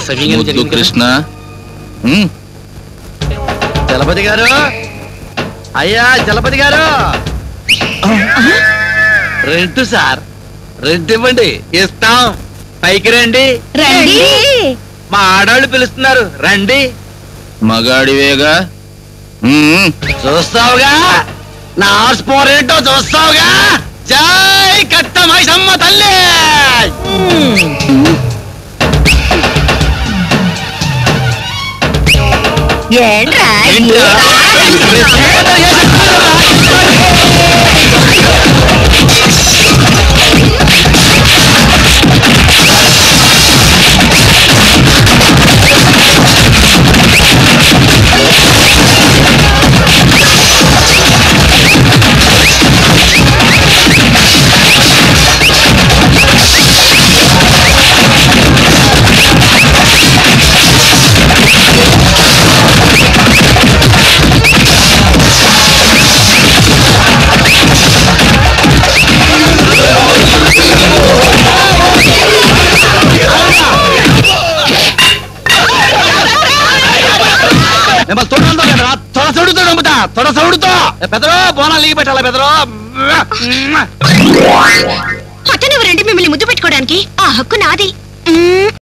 సవ్యంగా ముద్దు జరిగింది కదా? కృష్ణ ఉమ్, చలపతి గారు అయ్యా చలపతి గారు రెంట్ సార్ రెంట్ ఇవ్వండి ఇస్తాం పైకి రండి రండి మా ఆడవాళ్ళు పిలుస్తున్నారు రండి మగాడివేగా ఉమ్, చూస్తావుగా నా స్పోర్ ఏంటో చూస్తావుగా జై కట్ట మైసమ్మ తల్లి ఏంట్రా మిమ్మల్ని తొడతో కదరా తొడ సౌడుతో నమ్ముతా తొడ సౌడుతో పెదరో బోనాలు లీగి పెట్టాలా పెదరో పట్టనివ్వరండి మిమ్మల్ని ముద్దు పెట్టుకోవడానికి ఆ హక్కు నాది మ్మ్.